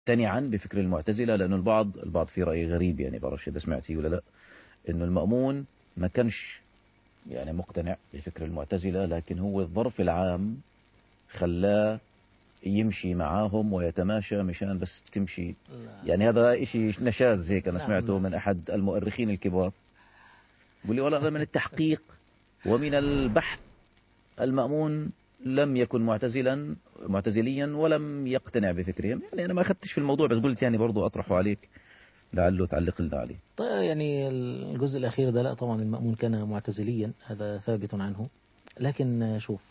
مقتنعا بفكر المعتزلة لأنه البعض البعض في رأي غريب يعني بعرفش إذا سمعت فيه ولا لا إنه المأمون ما كانش يعني مقتنع بفكر المعتزلة لكن هو الظرف العام خلاه يمشي معاهم ويتماشى مشان بس تمشي لا. يعني هذا إشي نشاز هيك أنا نعم، سمعته نعم. من أحد المؤرخين الكبار بيقول لي والله هذا من التحقيق ومن البحث المأمون لم يكن معتزلا معتزليا ولم يقتنع بفكرهم يعني أنا ما أخذتش في الموضوع بس قلت يعني برضو أطرحه عليك لعله تعلق لنا عليه طيب يعني الجزء الأخير ده لا طبعا المأمون كان معتزليا هذا ثابت عنه لكن شوف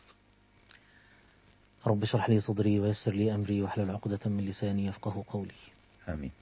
رب اشرح لي صدري ويسر لي أمري واحلل عقدة من لساني يفقه قولي آمين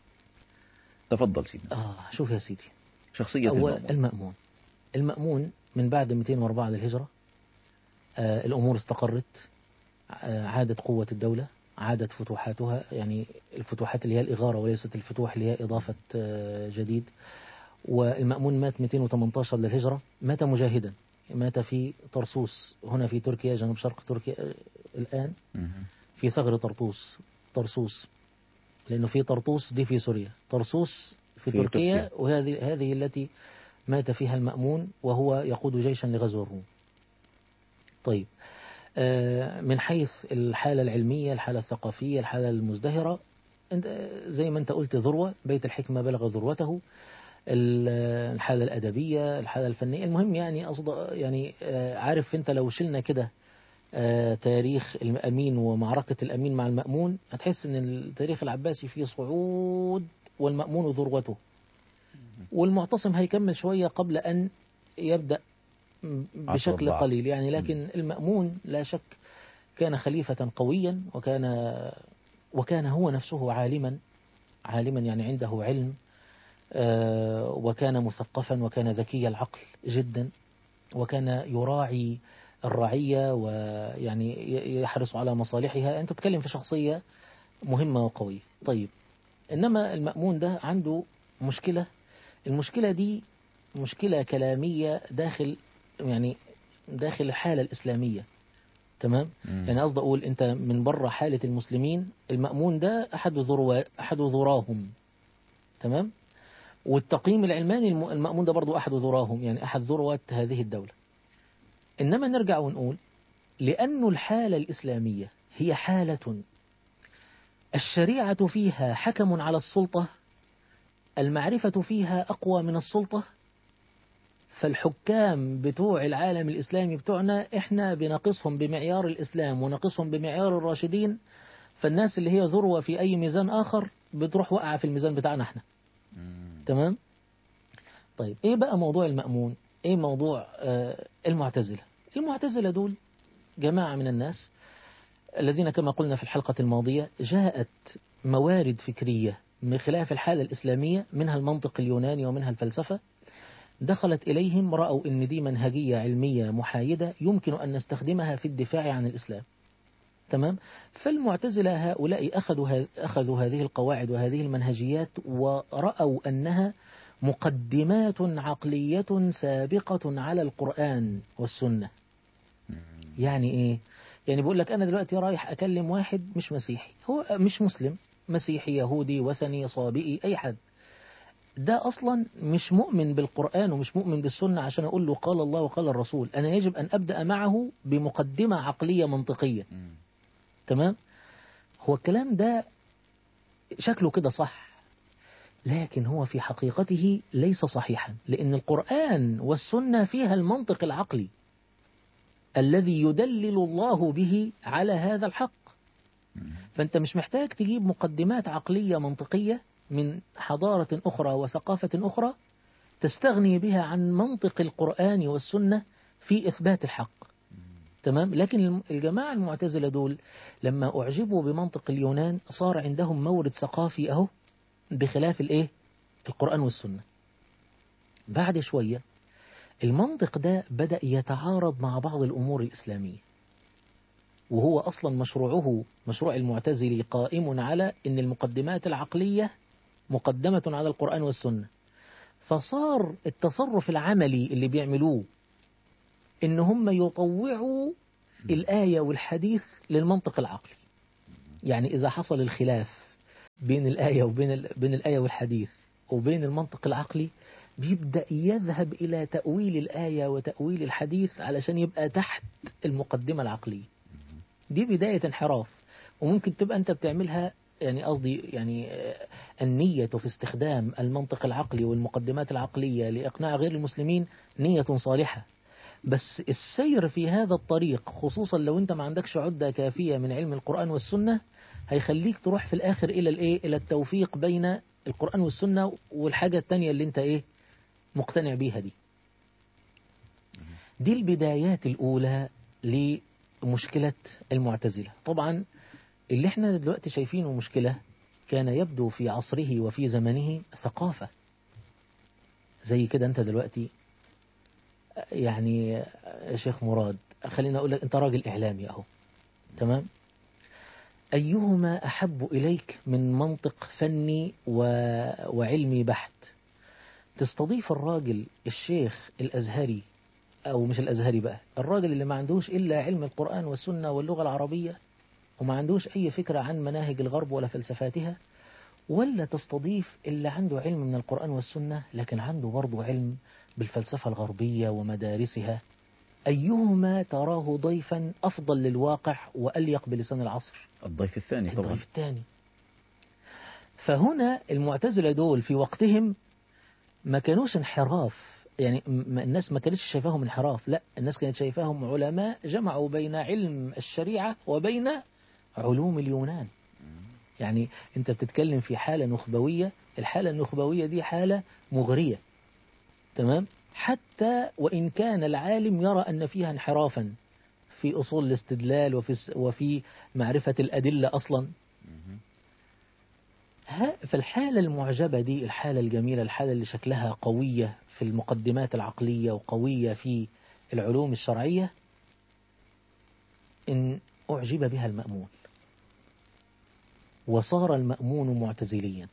تفضل سيدنا آه شوف يا سيدي شخصية أول المأمون المأمون المأمون من بعد 204 للهجرة آه الأمور استقرت آه عادت قوة الدولة عادت فتوحاتها يعني الفتوحات اللي هي الإغارة وليست الفتوح اللي هي إضافة آه جديد والمأمون مات 218 للهجرة مات مجاهدا مات في طرسوس هنا في تركيا جنوب شرق تركيا آه، الآن مهم. في ثغر طرطوس طرسوس لأنه في طرطوس دي في سوريا طرسوس في, في تركيا, تركيا. وهذه هذه التي مات فيها المأمون وهو يقود جيشا لغزو الروم طيب آه، من حيث الحالة العلمية الحالة الثقافية الحالة المزدهرة أنت- زي ما أنت قلت ذروة بيت الحكمة بلغ ذروته ال- الحالة الأدبية الحالة الفنية المهم يعني أصد يعني آه، عارف أنت لو شلنا كده آه، تاريخ الأمين ومعركة الأمين مع المأمون هتحس أن التاريخ العباسي فيه صعود والمأمون ذروته والمعتصم هيكمل شوية قبل أن يبدأ م- بشكل الضعف. قليل يعني لكن المأمون لا شك كان خليفة قويا وكان وكان هو نفسه عالما عالما يعني عنده علم آه، وكان مثقفا وكان ذكي العقل جدا وكان يراعي الرعية ويعني ي- يحرص على مصالحها أنت تتكلم في شخصية مهمة وقوية طيب إنما المأمون ده عنده مشكلة المشكلة دي مشكلة كلامية داخل يعني داخل الحالة الإسلامية تمام مم. يعني قصدي أقول أنت من بره حالة المسلمين المأمون ده أحد ذروا أحد ذراهم تمام والتقييم العلماني الم- المأمون ده برضو أحد ذراهم يعني أحد ذروة هذه الدولة إنما نرجع ونقول لأن الحالة الإسلامية هي حالة الشريعة فيها حكم على السلطة المعرفة فيها أقوى من السلطة فالحكام بتوع العالم الإسلامي بتوعنا إحنا بنقصهم بمعيار الإسلام ونقصهم بمعيار الراشدين فالناس اللي هي ذروة في أي ميزان آخر بتروح وقع في الميزان بتاعنا إحنا مم. تمام طيب ايه بقى موضوع المأمون ايه موضوع آه المعتزلة المعتزلة دول جماعة من الناس الذين كما قلنا في الحلقة الماضية جاءت موارد فكرية من خلاف الحالة الإسلامية منها المنطق اليوناني ومنها الفلسفة دخلت إليهم رأوا أن دي منهجية علمية محايدة يمكن أن نستخدمها في الدفاع عن الإسلام تمام فالمعتزلة هؤلاء أخذوا, ه- أخذوا هذه القواعد وهذه المنهجيات ورأوا أنها مقدمات عقلية سابقة على القرآن والسنة مم. يعني إيه؟ يعني بيقول لك أنا دلوقتي رايح أكلم واحد مش مسيحي هو مش مسلم مسيحي يهودي وثني صابئي أي حد ده أصلا مش مؤمن بالقرآن ومش مؤمن بالسنة عشان أقول له قال الله وقال الرسول أنا يجب أن أبدأ معه بمقدمة عقلية منطقية مم. تمام هو الكلام ده شكله كده صح لكن هو في حقيقته ليس صحيحا لأن القرآن والسنة فيها المنطق العقلي الذي يدلل الله به على هذا الحق مم. فأنت مش محتاج تجيب مقدمات عقلية منطقية من حضارة أخرى وثقافة أخرى تستغني بها عن منطق القرآن والسنة في إثبات الحق تمام لكن الجماعة المعتزلة دول لما أعجبوا بمنطق اليونان صار عندهم مورد ثقافي أهو بخلاف الإيه القرآن والسنة بعد شوية المنطق ده بدأ يتعارض مع بعض الأمور الإسلامية وهو أصلا مشروعه مشروع المعتزلي قائم على أن المقدمات العقلية مقدمة على القرآن والسنة فصار التصرف العملي اللي بيعملوه ان هم يطوعوا الآية والحديث للمنطق العقلي يعني إذا حصل الخلاف بين الآية وبين ال... بين الآية والحديث وبين المنطق العقلي بيبدأ يذهب إلى تأويل الآية وتأويل الحديث علشان يبقى تحت المقدمة العقلية دي بداية انحراف وممكن تبقى أنت بتعملها يعني قصدي يعني آه، النية في استخدام المنطق العقلي والمقدمات العقلية لإقناع غير المسلمين نية صالحة بس السير في هذا الطريق خصوصا لو أنت ما عندكش عدة كافية من علم القرآن والسنة هيخليك تروح في الآخر إلى الإيه إلى التوفيق بين القرآن والسنة والحاجة التانية اللي أنت إيه مقتنع بيها دي دي البدايات الأولى لمشكلة المعتزلة طبعا اللي احنا دلوقتي شايفينه مشكلة كان يبدو في عصره وفي زمنه ثقافة زي كده انت دلوقتي يعني يا شيخ مراد خلينا اقول لك انت راجل اعلامي اهو تمام ايهما احب اليك من منطق فني و... وعلمي بحت تستضيف الراجل الشيخ الازهري او مش الازهري بقى الراجل اللي ما عندوش الا علم القران والسنه واللغه العربيه وما عندوش أي فكرة عن مناهج الغرب ولا فلسفاتها ولا تستضيف اللي عنده علم من القرآن والسنة لكن عنده برضه علم بالفلسفة الغربية ومدارسها أيهما تراه ضيفا أفضل للواقع وأليق بلسان العصر الضيف الثاني طبعا الضيف الثاني فهنا المعتزلة دول في وقتهم ما كانوش انحراف يعني م- الناس ما كانتش شايفاهم انحراف لا الناس كانت شايفاهم علماء جمعوا بين علم الشريعة وبين علوم اليونان يعني انت بتتكلم في حالة نخبوية الحالة النخبوية دي حالة مغرية تمام حتى وإن كان العالم يرى أن فيها انحرافا في أصول الاستدلال وفي, الس- وفي معرفة الأدلة أصلا مهم. ها- فالحالة المعجبة دي الحالة الجميلة الحالة اللي شكلها قوية في المقدمات العقلية وقوية في العلوم الشرعية إن أعجب بها المأمون وصار المأمون معتزليا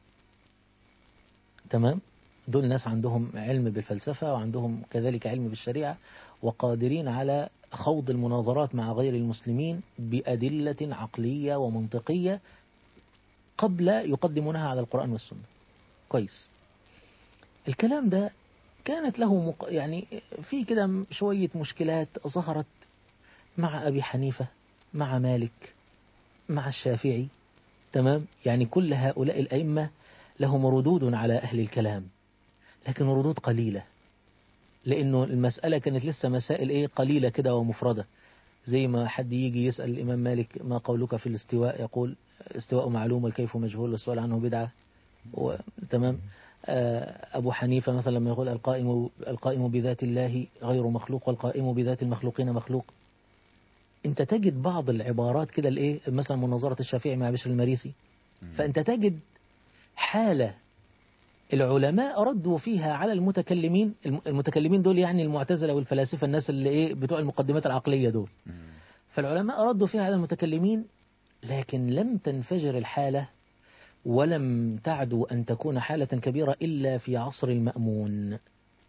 تمام دول ناس عندهم علم بالفلسفة وعندهم كذلك علم بالشريعة وقادرين على خوض المناظرات مع غير المسلمين بأدلة عقلية ومنطقية قبل يقدمونها على القرآن والسنة كويس الكلام ده كانت له مق... يعني في كده شوية مشكلات ظهرت مع أبي حنيفة مع مالك مع الشافعي تمام يعني كل هؤلاء الأئمة لهم ردود على أهل الكلام لكن ردود قليلة لأنه المسألة كانت لسه مسائل إيه قليلة كده ومفردة زي ما حد يجي يسأل الإمام مالك ما قولك في الاستواء يقول الاستواء معلوم والكيف مجهول والسؤال عنه بدعة و... تمام آه، أبو حنيفة مثلا لما يقول القائم القائم بذات الله غير مخلوق والقائم بذات المخلوقين مخلوق أنت تجد بعض العبارات كده الإيه مثلا مناظرة الشافعي مع بشر المريسي فأنت تجد حالة العلماء ردوا فيها على المتكلمين الم- المتكلمين دول يعني المعتزلة والفلاسفة الناس اللي إيه بتوع المقدمات العقلية دول مم. فالعلماء ردوا فيها على المتكلمين لكن لم تنفجر الحالة ولم تعدو أن تكون حالة كبيرة إلا في عصر المأمون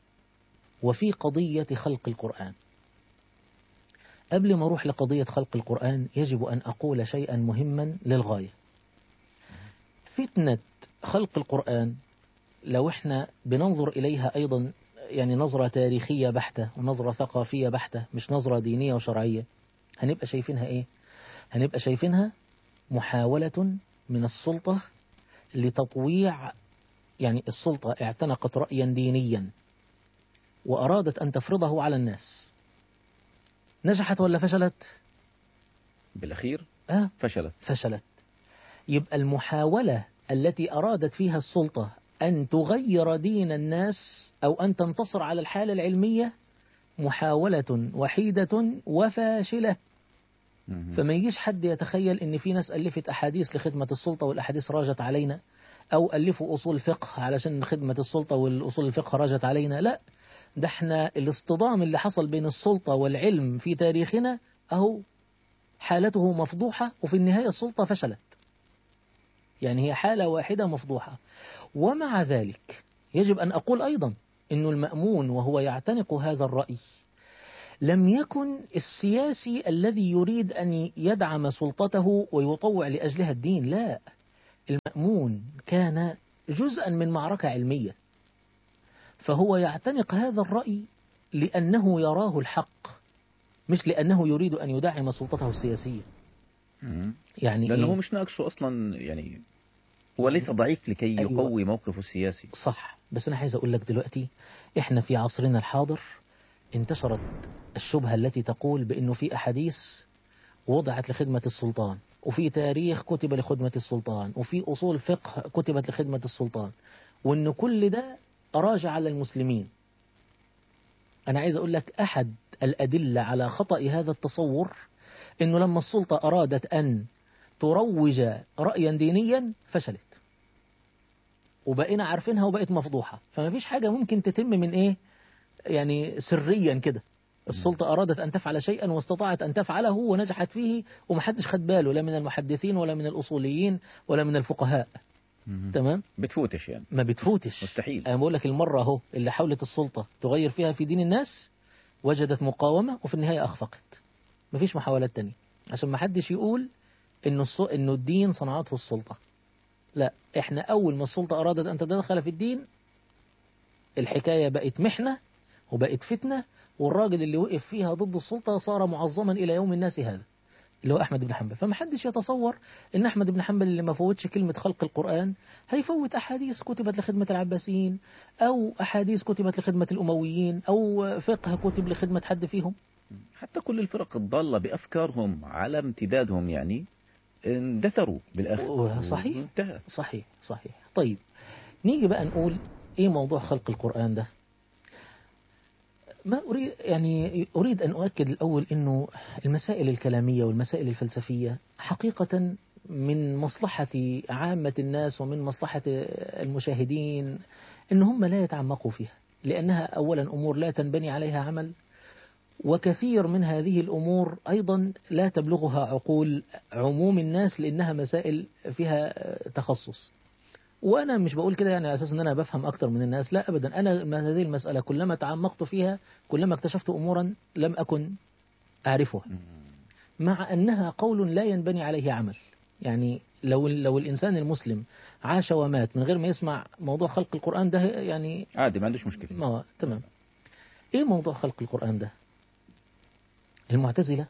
وفي قضية خلق القرآن قبل ما أروح لقضية خلق القرآن يجب أن أقول شيئا مهما للغاية فتنة خلق القرآن لو احنا بننظر إليها أيضا يعني نظرة تاريخية بحتة ونظرة ثقافية بحتة مش نظرة دينية وشرعية هنبقى شايفينها إيه؟ هنبقى شايفينها محاولة من السلطة لتطويع يعني السلطة اعتنقت رأيا دينيا وأرادت أن تفرضه على الناس نجحت ولا فشلت؟ بالأخير آه فشلت فشلت يبقى المحاولة التي أرادت فيها السلطة أن تغير دين الناس أو أن تنتصر على الحالة العلمية محاولة وحيدة وفاشلة مهم. فما يجيش حد يتخيل ان في ناس الفت احاديث لخدمه السلطه والاحاديث راجت علينا او الفوا اصول فقه علشان خدمه السلطه والاصول الفقه راجت علينا لا ده احنا الاصطدام اللي حصل بين السلطه والعلم في تاريخنا اهو حالته مفضوحه وفي النهايه السلطه فشلت يعني هي حاله واحده مفضوحه ومع ذلك يجب ان اقول ايضا انه المامون وهو يعتنق هذا الراي لم يكن السياسي الذي يريد أن يدعم سلطته ويطوع لأجلها الدين لا المأمون كان جزءا من معركة علمية فهو يعتنق هذا الرأي لأنه يراه الحق مش لأنه يريد أن يدعم سلطته السياسية مم. يعني لأنه إيه؟ هو مش ناقشه أصلا يعني هو ليس ضعيف لكي أيوة. يقوي موقفه السياسي صح بس أنا عايز أقول لك دلوقتي إحنا في عصرنا الحاضر انتشرت الشبهة التي تقول بأنه في أحاديث وضعت لخدمة السلطان وفي تاريخ كتب لخدمة السلطان وفي أصول فقه كتبت لخدمة السلطان وأن كل ده راجع على المسلمين أنا عايز أقول لك أحد الأدلة على خطأ هذا التصور أنه لما السلطة أرادت أن تروج رأيا دينيا فشلت وبقينا عارفينها وبقت مفضوحة فما فيش حاجة ممكن تتم من إيه يعني سريا كده السلطة أرادت أن تفعل شيئا واستطاعت أن تفعله ونجحت فيه ومحدش خد باله لا من المحدثين ولا من الأصوليين ولا من الفقهاء مم. تمام بتفوتش يعني ما بتفوتش مستحيل أنا بقول لك المرة أهو اللي حاولت السلطة تغير فيها في دين الناس وجدت مقاومة وفي النهاية أخفقت مفيش محاولات تانية عشان ما حدش يقول إنه الص... إنه الدين صنعته السلطة لا إحنا أول ما السلطة أرادت أن تتدخل في الدين الحكاية بقت محنة وبقت فتنة والراجل اللي وقف فيها ضد السلطة صار معظما إلى يوم الناس هذا اللي هو أحمد بن حنبل فما حدش يتصور إن أحمد بن حنبل اللي ما فوتش كلمة خلق القرآن هيفوت أحاديث كتبت لخدمة العباسيين أو أحاديث كتبت لخدمة الأمويين أو فقه كتب لخدمة حد فيهم حتى كل الفرق الضالة بأفكارهم على امتدادهم يعني اندثروا بالآخر صحيح. انتهى صحيح صحيح طيب نيجي بقى نقول إيه موضوع خلق القرآن ده ما أريد يعني أريد أن أؤكد الأول أنه المسائل الكلامية والمسائل الفلسفية حقيقة من مصلحة عامة الناس ومن مصلحة المشاهدين أن هم لا يتعمقوا فيها لأنها أولا أمور لا تنبني عليها عمل وكثير من هذه الأمور أيضا لا تبلغها عقول عموم الناس لأنها مسائل فيها تخصص وأنا مش بقول كده يعني على أساس أن أنا بفهم أكتر من الناس لا أبدا أنا من هذه المسألة كلما تعمقت فيها كلما اكتشفت أمورا لم أكن أعرفها مع أنها قول لا ينبني عليه عمل يعني لو لو الإنسان المسلم عاش ومات من غير ما يسمع موضوع خلق القرآن ده يعني عادي ما عندوش مشكلة ما تمام إيه موضوع خلق القرآن ده المعتزلة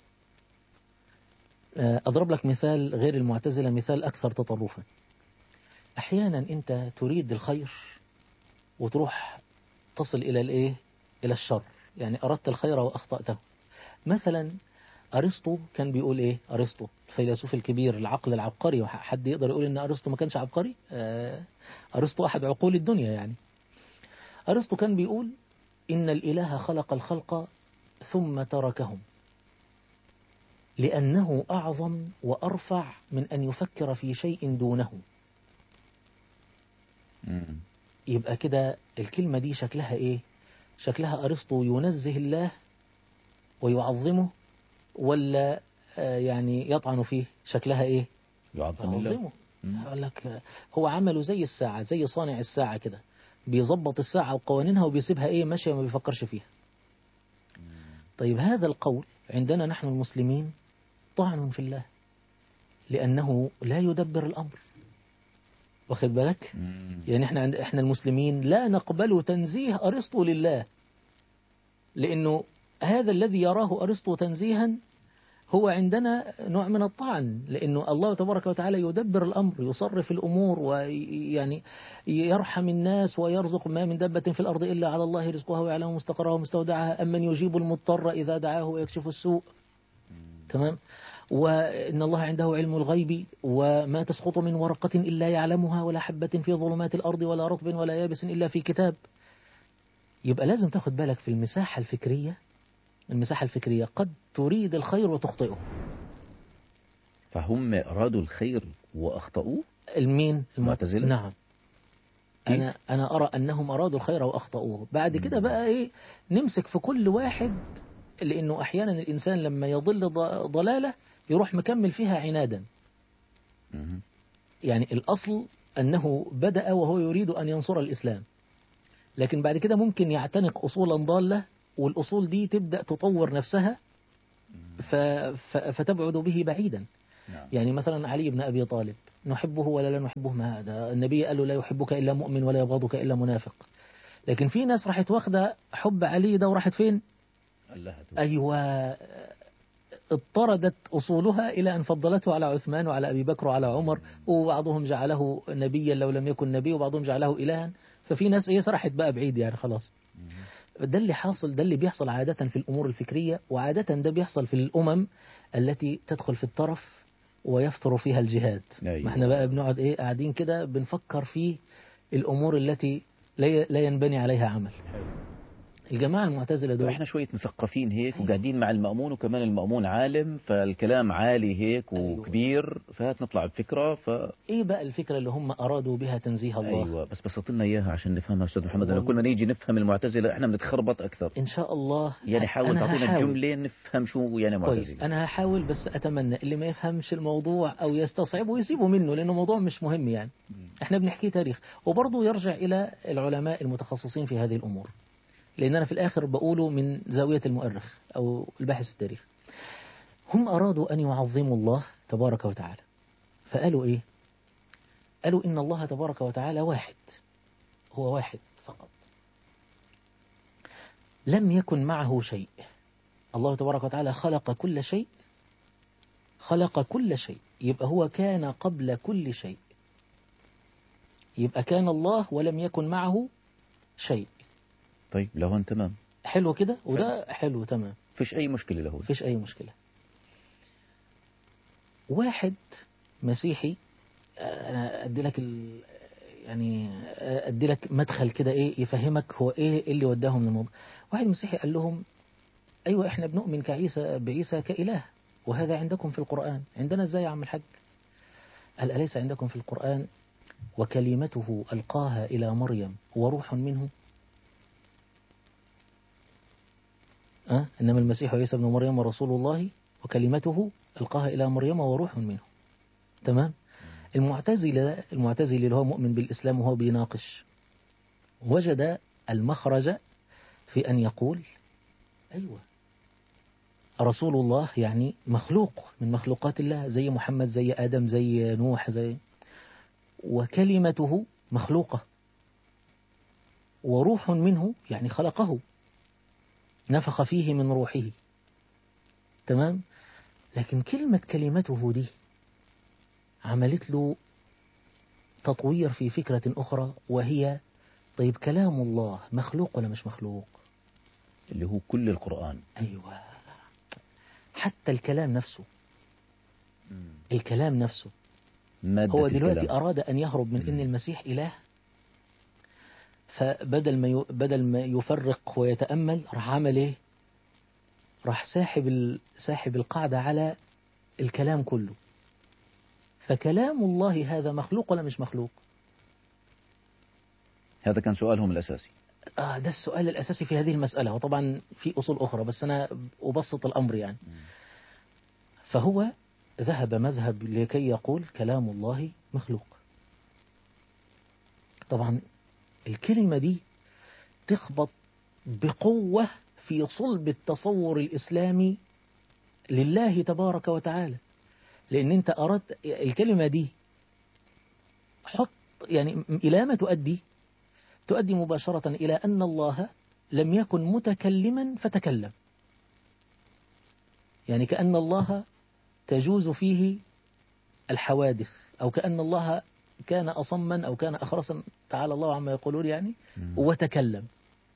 آه، أضرب لك مثال غير المعتزلة مثال أكثر تطرفا أحيانا أنت تريد الخير وتروح تصل إلى الإيه إلى الشر يعني أردت الخير وأخطأته مثلا أرسطو كان بيقول إيه أرسطو الفيلسوف الكبير العقل العبقري حد يقدر يقول إن أرسطو ما كانش عبقري آه، أرسطو أحد عقول الدنيا يعني أرسطو كان بيقول إن الإله خلق الخلق ثم تركهم لأنه أعظم وأرفع من أن يفكر في شيء دونه مم. يبقى كده الكلمة دي شكلها إيه شكلها أرسطو ينزه الله ويعظمه ولا آه، يعني يطعن فيه شكلها إيه يعظم الله يعظمه مم. يقول لك آه، هو عمله زي الساعة زي صانع الساعة كده بيظبط الساعة وقوانينها وبيسيبها إيه ماشية ما بيفكرش فيها طيب هذا القول عندنا نحن المسلمين طعن في الله لأنه لا يدبر الأمر واخد بالك مم. يعني احنا عند احنا المسلمين لا نقبل تنزيه أرسطو لله لأنه هذا الذي يراه أرسطو تنزيها هو عندنا نوع من الطعن لأنه الله تبارك وتعالى يدبر الأمر يصرف الأمور ويعني يرحم الناس ويرزق ما من دابة في الأرض إلا على الله رزقها ويعلم مستقرها ومستودعها أمن يجيب المضطر إذا دعاه ويكشف السوء تمام وإن الله عنده علم الغيب وما تسقط من ورقة إلا يعلمها ولا حبة في ظلمات الأرض ولا رطب ولا يابس إلا في كتاب يبقى لازم تاخد بالك في المساحة الفكرية المساحة الفكرية قد تريد الخير وتخطئه فهم أرادوا الخير وأخطأوه المين المعتزلة؟ نعم كيف؟ أنا أنا أرى أنهم أرادوا الخير وأخطأوه بعد كده بقى إيه نمسك في كل واحد لأنه أحيانا الإنسان لما يضل ض- ضلالة يروح مكمل فيها عنادا مم. يعني الأصل أنه بدأ وهو يريد أن ينصر الإسلام لكن بعد كده ممكن يعتنق أصولا ضالة والأصول دي تبدأ تطور نفسها ف... ف... فتبعد به بعيدا نعم. يعني مثلا علي بن أبي طالب نحبه ولا لا نحبه ما هذا النبي قال له لا يحبك إلا مؤمن ولا يبغضك إلا منافق لكن في ناس راحت واخدة حب علي ده وراحت فين الله أيوة اضطردت أصولها إلى أن فضلته على عثمان وعلى أبي بكر وعلى عمر وبعضهم جعله نبيا لو لم يكن نبي وبعضهم جعله إلها ففي ناس إيه سرحت بقى بعيد يعني خلاص ده اللي حاصل ده اللي بيحصل عادة في الأمور الفكرية وعادة ده بيحصل في الأمم التي تدخل في الطرف ويفتر فيها الجهاد أيوة. ما احنا بقى بنقعد ايه قاعدين كده بنفكر في الأمور التي لا لا ينبني عليها عمل الجماعة المعتزلة دول احنا شوية مثقفين هيك وقاعدين مع المأمون وكمان المأمون عالم فالكلام عالي هيك أيوة. وكبير فهات نطلع بفكرة ف ايه بقى الفكرة اللي هم أرادوا بها تنزيه الله ايوه بس بسط لنا اياها عشان نفهمها استاذ محمد لو كل ما نيجي نفهم المعتزلة احنا بنتخربط اكثر إن شاء الله يعني حاول أنا تعطينا هحاول. الجملة نفهم شو يعني كويس معتزلة أنا هحاول بس أتمنى اللي ما يفهمش الموضوع أو يستصعبه يسيبه منه لأنه موضوع مش مهم يعني احنا بنحكي تاريخ وبرضه يرجع إلى العلماء المتخصصين في هذه الأمور لأن أنا في الآخر بقوله من زاوية المؤرخ أو الباحث التاريخ هم أرادوا أن يعظموا الله تبارك وتعالى فقالوا إيه قالوا إن الله تبارك وتعالى واحد هو واحد فقط لم يكن معه شيء الله تبارك وتعالى خلق كل شيء خلق كل شيء يبقى هو كان قبل كل شيء يبقى كان الله ولم يكن معه شيء طيب لهون تمام حلو كده وده حلو تمام فيش أي مشكلة لهون مفيش أي مشكلة واحد مسيحي آه، أنا أدي لك ال... يعني آه، أدي لك مدخل كده إيه يفهمك هو إيه اللي وداهم من الموضوع واحد مسيحي قال لهم أيوة إحنا بنؤمن كعيسى بعيسى كإله وهذا عندكم في القرآن عندنا إزاي يا عم الحاج قال أليس عندكم في القرآن وكلمته ألقاها إلى مريم وروح منه أه؟ إنما المسيح عيسى ابن مريم رسول الله وكلمته ألقاها إلى مريم وروح منه تمام المعتزلة المعتزلي اللي هو مؤمن بالإسلام وهو بيناقش وجد المخرج في أن يقول أيوة رسول الله يعني مخلوق من مخلوقات الله زي محمد زي آدم زي نوح زي وكلمته مخلوقة وروح منه يعني خلقه نفخ فيه من روحه تمام لكن كلمة كلمته دي عملت له تطوير في فكرة أخرى وهي طيب كلام الله مخلوق ولا مش مخلوق اللي هو كل القرآن أيوة حتى الكلام نفسه الكلام نفسه مادة هو دلوقتي الكلام. أراد أن يهرب من أن مم. المسيح إله فبدل ما ي- بدل ما يفرق ويتأمل راح عمل إيه؟ راح ساحب ال... ساحب القاعدة على الكلام كله فكلام الله هذا مخلوق ولا مش مخلوق؟ هذا كان سؤالهم الأساسي آه ده السؤال الأساسي في هذه المسألة وطبعا في أصول أخرى بس أنا أبسط الأمر يعني فهو ذهب مذهب لكي يقول كلام الله مخلوق طبعا الكلمة دي تخبط بقوة في صلب التصور الإسلامي لله تبارك وتعالى لأن أنت أردت الكلمة دي حط يعني إلى ما تؤدي تؤدي مباشرة إلى أن الله لم يكن متكلما فتكلم يعني كأن الله تجوز فيه الحوادث أو كأن الله كان أصما أو كان أخرسا تعالى الله عما يقولون يعني مم. وتكلم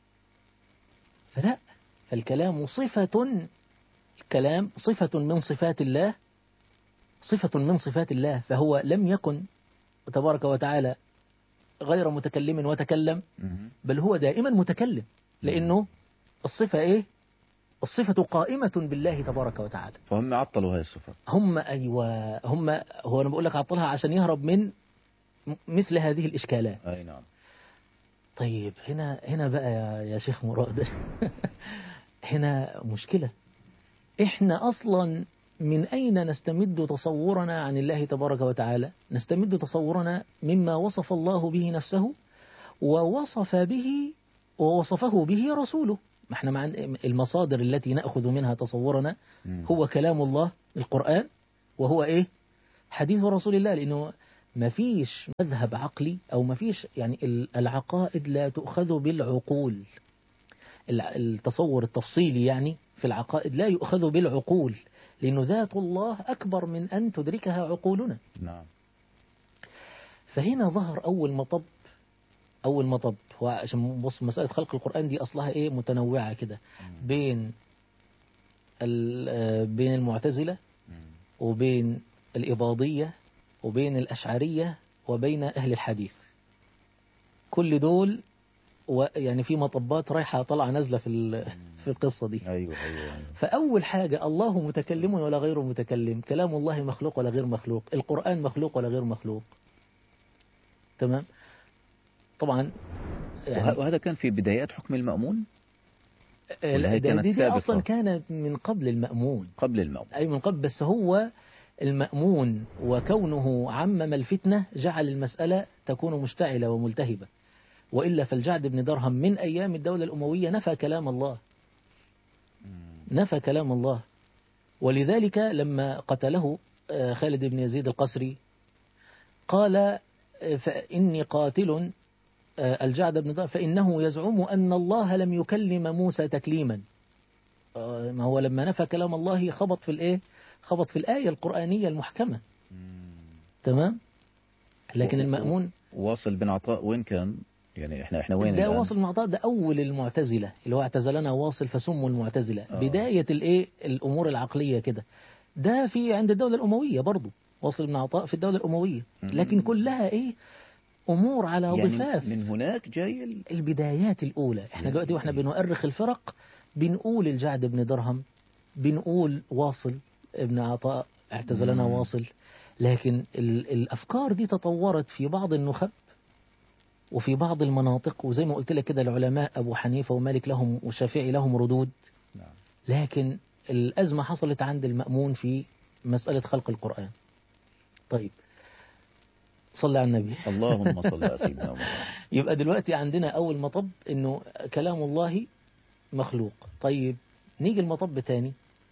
فلا فالكلام صفة الكلام صفة من صفات الله صفة من صفات الله فهو لم يكن تبارك وتعالى غير متكلم وتكلم مم. بل هو دائما متكلم لأنه الصفة إيه الصفة قائمة بالله تبارك وتعالى فهم عطلوا هاي الصفة هم أيوة هم هو أنا بقول لك عطلها عشان يهرب من م- مثل هذه الإشكالات أي نعم طيب هنا هنا بقى يا, يا شيخ مراد هنا مشكلة احنا اصلا من اين نستمد تصورنا عن الله تبارك وتعالى نستمد تصورنا مما وصف الله به نفسه ووصف به ووصفه به رسوله ما احنا مع المصادر التي نأخذ منها تصورنا مم. هو كلام الله القرآن وهو ايه حديث رسول الله لأنه مفيش مذهب عقلي أو مفيش يعني ال- العقائد لا تؤخذ بالعقول ال- التصور التفصيلي يعني في العقائد لا يؤخذ بالعقول لأن ذات الله أكبر من أن تدركها عقولنا نعم فهنا ظهر أول مطب أول مطب هو عشان بص مسألة خلق القرآن دي أصلها إيه متنوعة كده بين ال- آه، بين المعتزلة مم. وبين الإباضية وبين الأشعرية وبين أهل الحديث كل دول و يعني في مطبات رايحة طالعة نازلة في ال- في القصة دي أيوه أيوه أيوه. فأول حاجة الله متكلم ولا غير متكلم كلام الله مخلوق ولا غير مخلوق القرآن مخلوق ولا غير مخلوق تمام طبعا يعني وه- وهذا كان في بدايات حكم المأمون ولا هي ده- كانت دي, دي سابقة؟ أصلا كانت من قبل المأمون قبل المأمون أي من قبل بس هو المأمون وكونه عمم الفتنة جعل المسألة تكون مشتعلة وملتهبة وإلا فالجعد بن درهم من أيام الدولة الأموية نفى كلام الله نفى كلام الله ولذلك لما قتله آه، خالد بن يزيد القسري قال آه، فإني قاتل آه، الجعد بن درهم فإنه يزعم أن الله لم يكلم موسى تكليما آه، ما هو لما نفى كلام الله خبط في الإيه خبط في الآية القرآنية المحكمة تمام لكن و- المأمون واصل بن عطاء وين كان؟ يعني احنا احنا وين ده الآن؟ واصل المعطاء ده أول المعتزلة اللي هو اعتزلنا واصل فسموا المعتزلة آه. بداية الإيه الأمور العقلية كده ده في عند الدولة الأموية برضو واصل بن عطاء في الدولة الأموية مم. لكن كلها إيه أمور على يعني ضفاف من هناك جاي ال... البدايات الأولى احنا يعني- دلوقتي واحنا بنؤرخ الفرق بنقول الجعد بن درهم بنقول واصل ابن عطاء اعتزلنا مم. واصل لكن ال- الأفكار دي تطورت في بعض النخب وفي بعض المناطق وزي ما قلت لك كده العلماء أبو حنيفة ومالك لهم والشافعي لهم ردود نعم. لكن الأزمة حصلت عند المأمون في مسألة خلق القرآن طيب صلى على النبي اللهم صل على سيدنا محمد يبقى دلوقتي عندنا أول مطب إنه كلام الله مخلوق طيب نيجي المطب تاني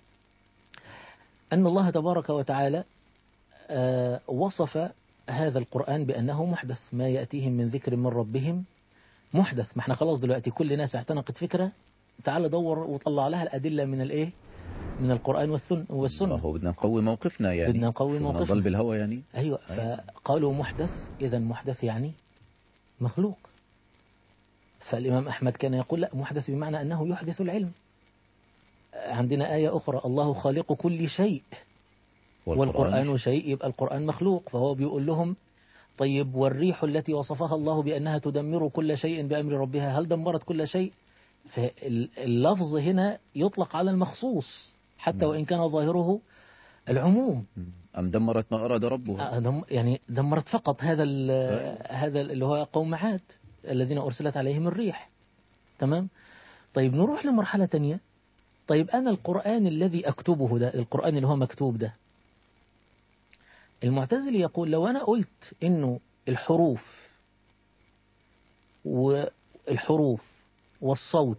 أن الله تبارك وتعالى آه، وصف هذا القرآن بأنه محدث ما يأتيهم من ذكر من ربهم محدث ما احنا خلاص دلوقتي كل ناس اعتنقت فكرة تعال دور وطلع لها الأدلة من الإيه من القرآن والسن- والسنة هو بدنا نقوي موقفنا يعني بدنا نقوي شو موقفنا. نضل بالهوى يعني أيوة أيوة. فقالوا محدث إذا محدث يعني مخلوق فالإمام أحمد كان يقول لا محدث بمعنى أنه يحدث العلم عندنا آية أخرى الله خالق كل شيء والقرآن شيء يبقى القرآن مخلوق فهو بيقول لهم طيب والريح التي وصفها الله بأنها تدمر كل شيء بأمر ربها هل دمرت كل شيء فاللفظ هنا يطلق على المخصوص حتى نعم. وإن كان ظاهره العموم أم دمرت ما أراد ربها آه، دم يعني دمرت فقط هذا ال- أيوة. هذا اللي هو قوم عاد الذين أرسلت عليهم الريح تمام طيب نروح لمرحلة تانية طيب أنا القرآن الذي أكتبه ده القرآن اللي هو مكتوب ده المعتزلي يقول لو أنا قلت إنه الحروف والحروف والصوت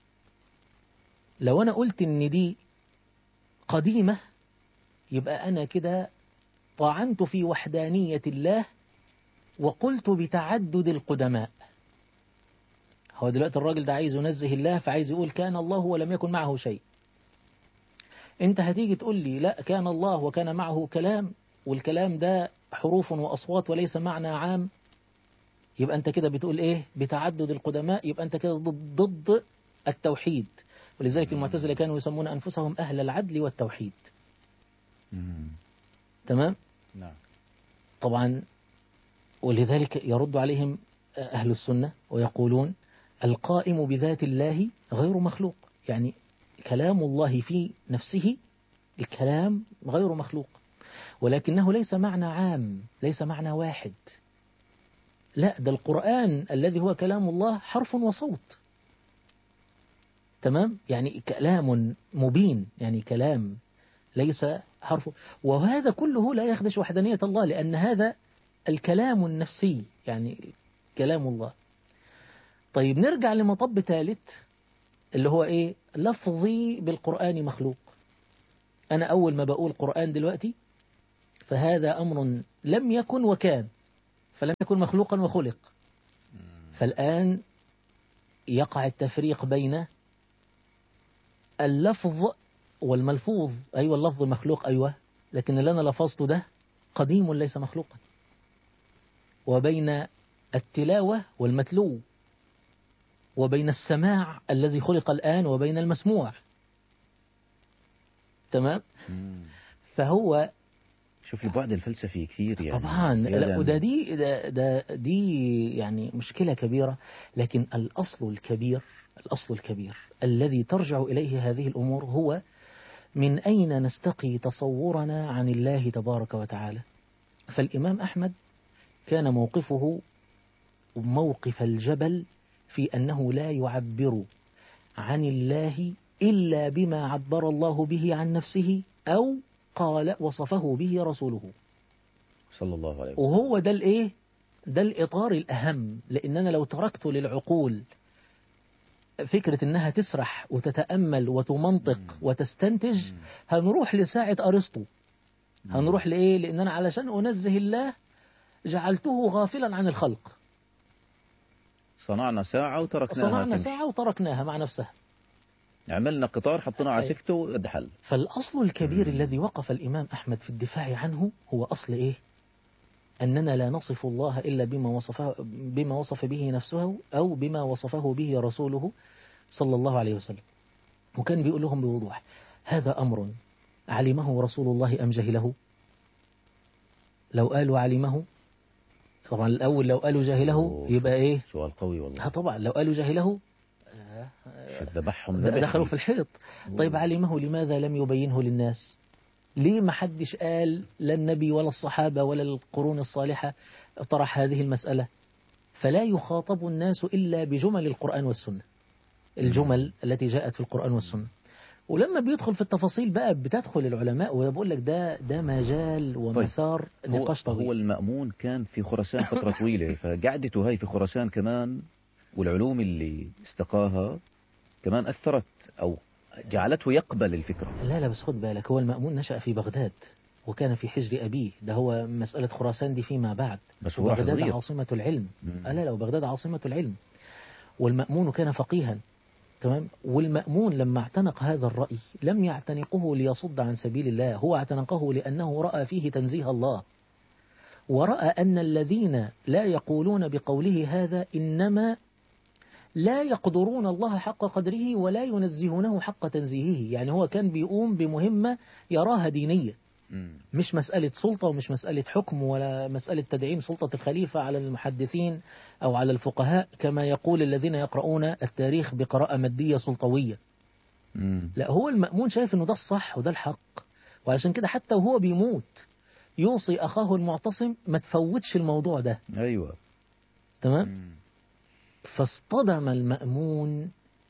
لو أنا قلت إن دي قديمة يبقى أنا كده طعنت في وحدانية الله وقلت بتعدد القدماء هو دلوقتي الراجل ده عايز ينزه الله فعايز يقول كان الله ولم يكن معه شيء انت هتيجي تقول لي لا كان الله وكان معه كلام والكلام ده حروف وأصوات وليس معنى عام يبقى انت كده بتقول ايه بتعدد القدماء يبقى انت كده ضد, ضد التوحيد ولذلك المعتزلة كانوا يسمون أنفسهم أهل العدل والتوحيد مم. تمام نعم طبعا ولذلك يرد عليهم أهل السنة ويقولون القائم بذات الله غير مخلوق يعني كلام الله في نفسه الكلام غير مخلوق ولكنه ليس معنى عام ليس معنى واحد لا ده القرآن الذي هو كلام الله حرف وصوت تمام يعني كلام مبين يعني كلام ليس حرف وهذا كله لا يخدش وحدانية الله لأن هذا الكلام النفسي يعني كلام الله طيب نرجع لمطب ثالث اللي هو ايه لفظي بالقرآن مخلوق أنا أول ما بقول قرآن دلوقتي فهذا أمر لم يكن وكان فلم يكن مخلوقا وخلق فالآن يقع التفريق بين اللفظ والملفوظ أيوة اللفظ مخلوق أيوة لكن اللي أنا لفظته ده قديم ليس مخلوقا وبين التلاوة والمتلو وبين السماع الذي خلق الآن وبين المسموع تمام مم. فهو شوف البعد الفلسفي كثير يعني طبعا زيادة لا عن- وده دي ده, ده دي يعني مشكلة كبيرة لكن الأصل الكبير الأصل الكبير الذي ترجع إليه هذه الأمور هو من أين نستقي تصورنا عن الله تبارك وتعالى فالإمام أحمد كان موقفه موقف الجبل في أنه لا يعبر عن الله إلا بما عبر الله به عن نفسه أو قال وصفه به رسوله صلى الله عليه وسلم وهو ده الايه ده الاطار الاهم لان انا لو تركت للعقول فكرة انها تسرح وتتأمل وتمنطق مم. وتستنتج مم. هنروح لساعة ارسطو مم. هنروح لايه لان انا علشان انزه الله جعلته غافلا عن الخلق صنعنا ساعة وتركناها صنعنا تمشي. ساعة وتركناها مع نفسها عملنا قطار حطيناه على أي. سكته وقد حل فالأصل الكبير مم. الذي وقف الإمام أحمد في الدفاع عنه هو أصل إيه؟ أننا لا نصف الله إلا بما وصفه بما وصف به نفسه أو بما وصفه به رسوله صلى الله عليه وسلم. وكان بيقول لهم بوضوح: هذا أمر علمه رسول الله أم جهله؟ لو قالوا علمه طبعا الأول لو قالوا جهله أوه. يبقى إيه؟ سؤال قوي ها والله طبعا لو قالوا جهله شو ذبحهم ذبح دخلوا في الحيط طيب علمه لماذا لم يبينه للناس ليه ما حدش قال لا النبي ولا الصحابة ولا القرون الصالحة طرح هذه المسألة فلا يخاطب الناس إلا بجمل القرآن والسنة الجمل التي جاءت في القرآن والسنة ولما بيدخل في التفاصيل بقى بتدخل العلماء وبقول لك ده ده مجال ومسار هو, نقاش هو طويل المأمون كان في خراسان فترة طويلة فقعدته هاي في خراسان كمان والعلوم اللي استقاها كمان أثرت أو جعلته يقبل الفكرة لا لا بس خد بالك هو المأمون نشأ في بغداد وكان في حجر أبيه ده هو مسألة خراسان دي فيما بعد بس هو واحد وبغداد صغير عاصمة العلم مم. آه لا لا وبغداد عاصمة العلم والمأمون كان فقيها تمام والمأمون لما اعتنق هذا الرأي لم يعتنقه ليصد عن سبيل الله هو اعتنقه لأنه رأى فيه تنزيه الله ورأى أن الذين لا يقولون بقوله هذا إنما لا يقدرون الله حق قدره ولا ينزهونه حق تنزيهه يعني هو كان بيقوم بمهمة يراها دينية مم. مش مسألة سلطة ومش مسألة حكم ولا مسألة تدعيم سلطة الخليفة على المحدثين أو على الفقهاء كما يقول الذين يقرؤون التاريخ بقراءة مادية سلطوية مم. لا هو المأمون شايف أنه ده الصح وده الحق وعشان كده حتى وهو بيموت يوصي أخاه المعتصم ما تفوتش الموضوع ده أيوة تمام مم. فاصطدم المأمون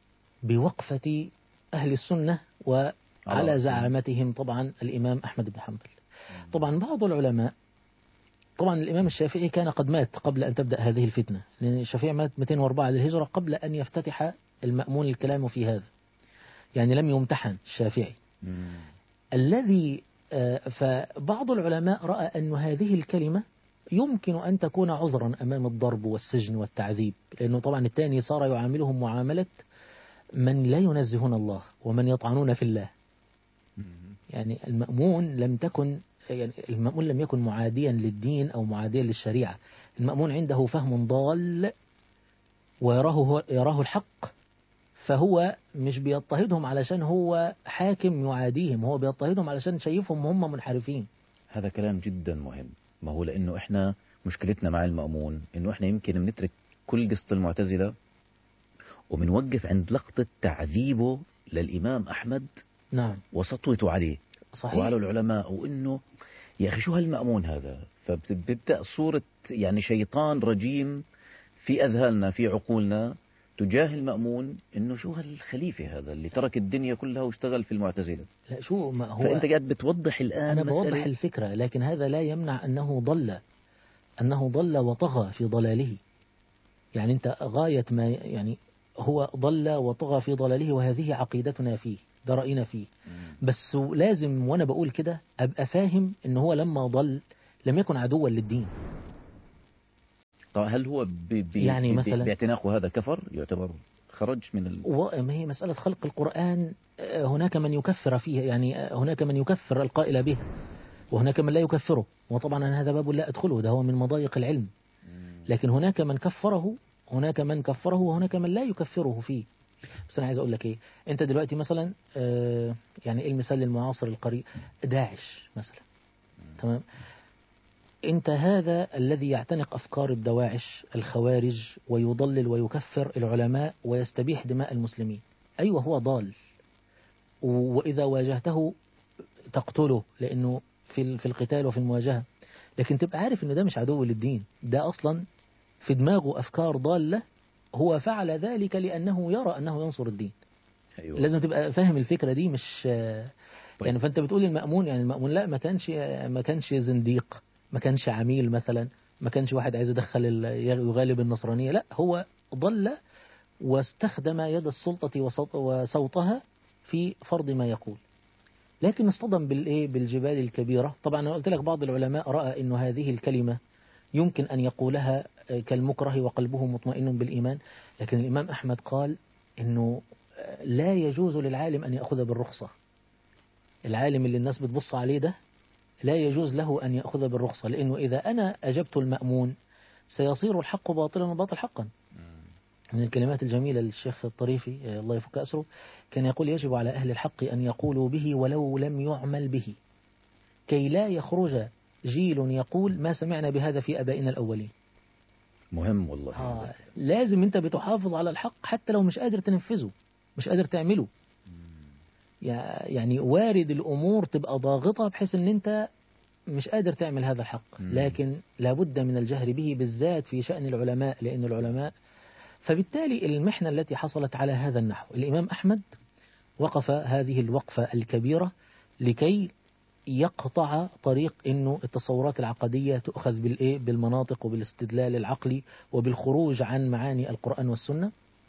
بوقفة أهل السنة وعلى على زعامتهم طبعا الإمام أحمد بن حنبل طبعا بعض العلماء طبعا الإمام الشافعي كان قد مات قبل أن تبدأ هذه الفتنة لأن الشافعي مات 204 للهجرة قبل أن يفتتح المأمون الكلام في هذا يعني لم يمتحن الشافعي مم. الذي آه، فبعض العلماء رأى أن هذه الكلمة يمكن أن تكون عذرا أمام الضرب والسجن والتعذيب لأنه طبعا الثاني صار يعاملهم معاملة من لا ينزهون الله ومن يطعنون في الله مم. يعني المأمون لم تكن يعني المأمون لم يكن معاديا للدين أو معاديا للشريعة المأمون عنده فهم ضال ويراه هو يراه الحق فهو مش بيضطهدهم علشان هو حاكم يعاديهم هو بيضطهدهم علشان شايفهم هم منحرفين هذا كلام جدا مهم ما هو لأنه إحنا مشكلتنا مع المأمون إنه إحنا يمكن بنترك كل قصة المعتزلة وبنوقف عند لقطة تعذيبه للإمام أحمد نعم وسطوته عليه صحيح وعلى العلماء وإنه يا أخي شو هالمأمون هذا فبتبدأ صورة يعني شيطان رجيم في أذهاننا في عقولنا تجاه المأمون إنه شو هالخليفة هذا اللي ترك الدنيا كلها واشتغل في المعتزلة لا شو ما هو فأنت قاعد بتوضح الآن أنا بوضح مسألة الفكرة لكن هذا لا يمنع أنه ضل أنه ضل وطغى في ضلاله يعني أنت غاية ما يعني هو ضل وطغى في ضلاله وهذه عقيدتنا فيه ده رأينا فيه مم. بس لازم وأنا بقول كده أبقى فاهم إن هو لما ضل لم يكن عدوا للدين طيب هل هو ب... ب... يعني ب... مثلاً- باعتناقه هذا كفر يعتبر خرج من ال... وما هي مسألة خلق القرآن آه، هناك من يكفر فيه يعني آه، هناك من يكفر القائل به وهناك من لا يكفره وطبعا هذا باب لا أدخله ده هو من مضايق العلم لكن هناك من كفره هناك من كفره وهناك من لا يكفره فيه بس أنا عايز أقول لك إيه أنت دلوقتي مثلا آه، يعني إيه المثال المعاصر القريب داعش مثلا تمام أنت هذا الذي يعتنق أفكار الدواعش الخوارج ويضلل ويكفر العلماء ويستبيح دماء المسلمين أيوة هو ضال و- وإذا واجهته تقتله لأنه في ال- في القتال وفي المواجهة لكن تبقى عارف إن ده مش عدو للدين ده أصلا في دماغه أفكار ضالة هو فعل ذلك لأنه يرى أنه ينصر الدين أيوة. لازم تبقى فاهم الفكرة دي مش طيب. يعني فأنت بتقول المأمون يعني المأمون لا ما كانش ما كانش زنديق ما كانش عميل مثلا ما كانش واحد عايز يدخل ال- يغالب النصرانية لا هو ضل واستخدم يد السلطة وصوت- وصوتها في فرض ما يقول لكن اصطدم بالايه بالجبال الكبيرة طبعا انا قلت لك بعض العلماء رأى انه هذه الكلمة يمكن ان يقولها آه، كالمكره وقلبه مطمئن بالإيمان لكن الإمام أحمد قال انه آه، لا يجوز للعالم ان يأخذ بالرخصة العالم اللي الناس بتبص عليه ده لا يجوز له أن يأخذ بالرخصة لأنه إذا أنا أجبت المأمون سيصير الحق باطلا والباطل حقا من الكلمات الجميلة للشيخ الطريفي آه، الله يفك أسره كان يقول يجب على أهل الحق أن يقولوا به ولو لم يعمل به كي لا يخرج جيل يقول ما سمعنا بهذا في أبائنا الأولين مهم والله آه لازم أنت بتحافظ على الحق حتى لو مش قادر تنفذه مش قادر تعمله يع- يعني وارد الأمور تبقى ضاغطة بحيث أن أنت مش قادر تعمل هذا الحق مم. لكن لابد من الجهر به بالذات في شأن العلماء لأن العلماء فبالتالي المحنة التي حصلت على هذا النحو الإمام أحمد وقف هذه الوقفة الكبيرة لكي يقطع طريق انه التصورات العقدية تؤخذ بالايه بالمناطق وبالاستدلال العقلي وبالخروج عن معاني القرآن والسنة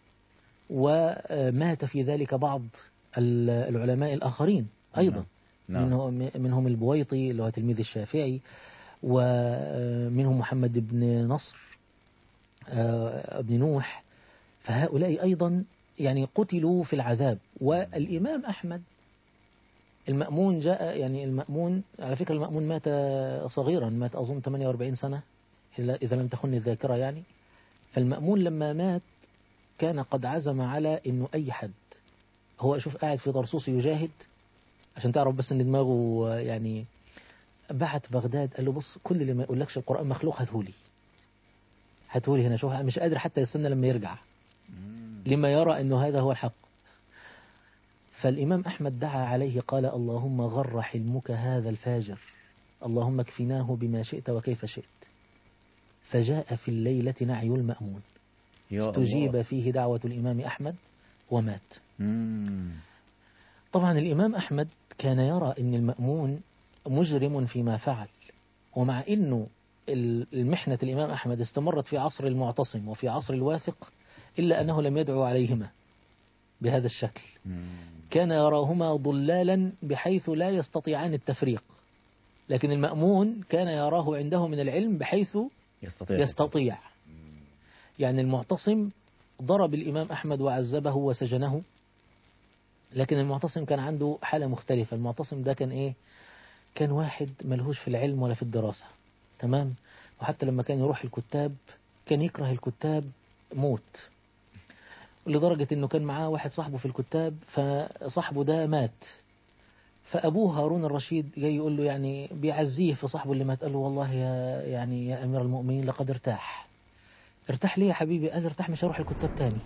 ومات في ذلك بعض ال- العلماء الآخرين أيضا نعم منهم, منهم البويطي اللي هو تلميذ الشافعي ومنهم محمد بن نصر آه، بن نوح فهؤلاء أيضا يعني قتلوا في العذاب والإمام أحمد المأمون جاء يعني المأمون على فكرة المأمون مات صغيرا مات أظن 48 سنة إلا إذا لم تخن الذاكرة يعني فالمأمون لما مات كان قد عزم على إنه أي حد هو شوف قاعد في طرسوس يجاهد عشان تعرف بس ان دماغه يعني بعت بغداد قال له بص كل اللي ما يقولكش القرآن مخلوق هاتهولي هاتهولي هنا شوف مش قادر حتى يستنى لما يرجع لما يرى انه هذا هو الحق فالإمام أحمد دعا عليه قال اللهم غر حلمك هذا الفاجر اللهم اكفناه بما شئت وكيف شئت فجاء في الليلة نعي المأمون يا استجيب الله. فيه دعوة الإمام أحمد ومات مم. طبعا الإمام أحمد كان يرى أن المأمون مجرم فيما فعل ومع أنه ال- المحنة الإمام أحمد استمرت في عصر المعتصم وفي عصر الواثق إلا أنه لم يدعو عليهما بهذا الشكل مم. كان يراهما ضلالا بحيث لا يستطيعان التفريق لكن المأمون كان يراه عنده من العلم بحيث يستطيع يستطيع يعني المعتصم ضرب الإمام أحمد وعذبه وسجنه لكن المعتصم كان عنده حالة مختلفة المعتصم ده كان إيه كان واحد ملهوش في العلم ولا في الدراسة تمام وحتى لما كان يروح الكتاب كان يكره الكتاب موت لدرجة انه كان معاه واحد صاحبه في الكتاب فصاحبه ده مات فابوه هارون الرشيد جاي يقول له يعني بيعزيه في صاحبه اللي مات قال له والله يا يعني يا امير المؤمنين لقد ارتاح ارتاح ليه يا حبيبي قال ارتاح مش هروح الكتاب تاني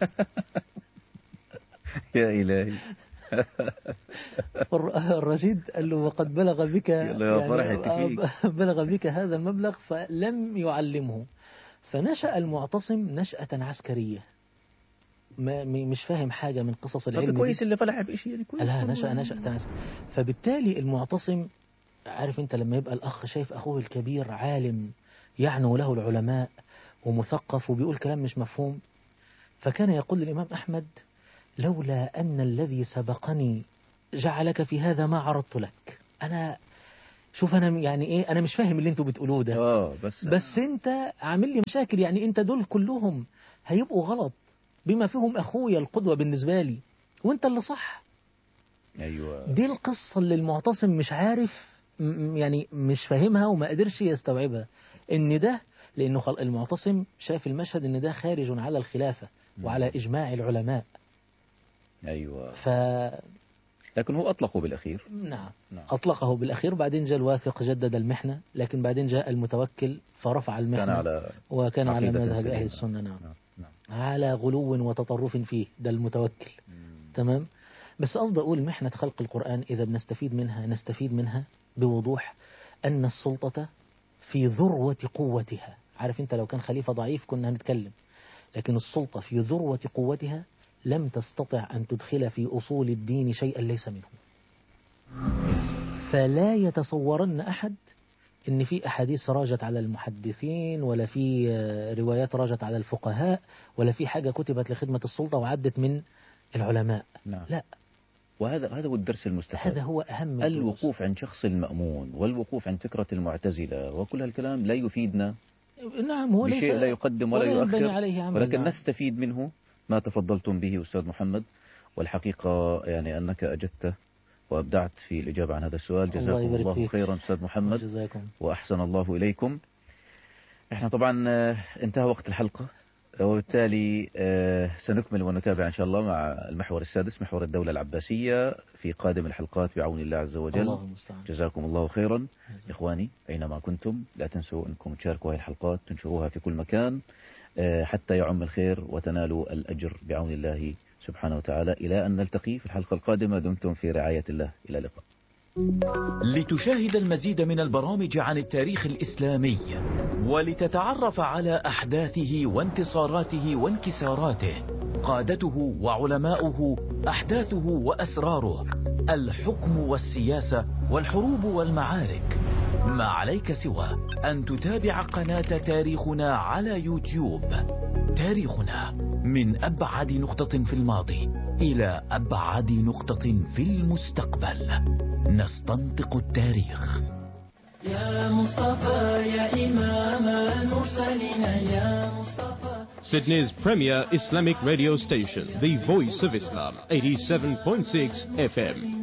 يا إلهي الر- الرشيد قال له وقد بلغ بك يلا يا فرحتي فيك. بلغ بك هذا المبلغ فلم يعلمه فنشأ المعتصم نشأة عسكرية ما م- مش فاهم حاجة من قصص العلم طب دي. كويس اللي فلح بشيء يعني كويس لا والله. نشأ نشأة عسكرية فبالتالي المعتصم عارف انت لما يبقى الأخ شايف أخوه الكبير عالم يعنو له العلماء ومثقف وبيقول كلام مش مفهوم فكان يقول للإمام أحمد لولا أن الذي سبقني جعلك في هذا ما عرضت لك أنا شوف انا يعني ايه انا مش فاهم اللي انتوا بتقولوه ده اه بس بس انت عامل لي مشاكل يعني انت دول كلهم هيبقوا غلط بما فيهم اخويا القدوة بالنسبة لي وانت اللي صح ايوه دي القصة اللي المعتصم مش عارف م- يعني مش فاهمها وما قدرش يستوعبها ان ده لانه خل- المعتصم شاف المشهد ان ده خارج على الخلافة وعلى اجماع العلماء ايوه ف لكن هو اطلقه بالاخير نعم نعم. أطلقه بالأخير بعدين جاء الواثق جدد المحنة لكن بعدين جاء المتوكل فرفع المحنة كان على وكان على عقيدة مذهب سليمة. أهل السنة نعم نعم نعم على غلو وتطرف فيه ده المتوكل مم. تمام بس قصدي أقول محنة خلق القرآن إذا بنستفيد منها نستفيد منها بوضوح أن السلطة في ذروة قوتها عارف أنت لو كان خليفة ضعيف كنا هنتكلم لكن السلطة في ذروة قوتها لم تستطع أن تدخل في أصول الدين شيئا ليس منه فلا يتصورن أحد إن في أحاديث راجت على المحدثين ولا في آه، روايات راجت على الفقهاء ولا في حاجة كتبت لخدمة السلطة وعدت من العلماء نعم لا وهذا هذا هو الدرس المستفاد هذا هو أهم الدروس. الوقوف عند شخص المأمون والوقوف عند فكرة المعتزلة وكل هالكلام لا يفيدنا نعم هو ليس بشيء لا يقدم ولا, ولا ينبني يؤخر عليه عمل ولكن نعم. نستفيد منه ما تفضلتم به أستاذ محمد والحقيقة يعني أنك أجدت وأبدعت في الإجابة عن هذا السؤال الله جزاكم يبارك الله فيك. خيرا أستاذ محمد جزاكم وأحسن الله إليكم احنا طبعا آه، انتهى وقت الحلقة وبالتالي آه، سنكمل ونتابع إن شاء الله مع المحور السادس محور الدولة العباسية في قادم الحلقات بعون الله عز وجل الله المستعان جزاكم الله خيرا إخواني أينما كنتم لا تنسوا أنكم تشاركوا هذه الحلقات تنشروها في كل مكان آه، حتى يعم الخير وتنالوا الأجر بعون الله سبحانه وتعالى إلى أن نلتقي في الحلقة القادمة دمتم في رعاية الله إلى اللقاء لتشاهد المزيد من البرامج عن التاريخ الإسلامي ولتتعرف على أحداثه وانتصاراته وانكساراته قادته وعلماؤه أحداثه وأسراره الحكم والسياسة والحروب والمعارك ما عليك سوى أن تتابع قناة تاريخنا على يوتيوب تاريخنا من أبعد نقطة في الماضي إلى أبعد نقطة في المستقبل نستنطق التاريخ يا مصطفى يا إمام المرسلين يا مصطفى Sydney's premier Islamic radio station, the Voice of Islam, 87.6 FM.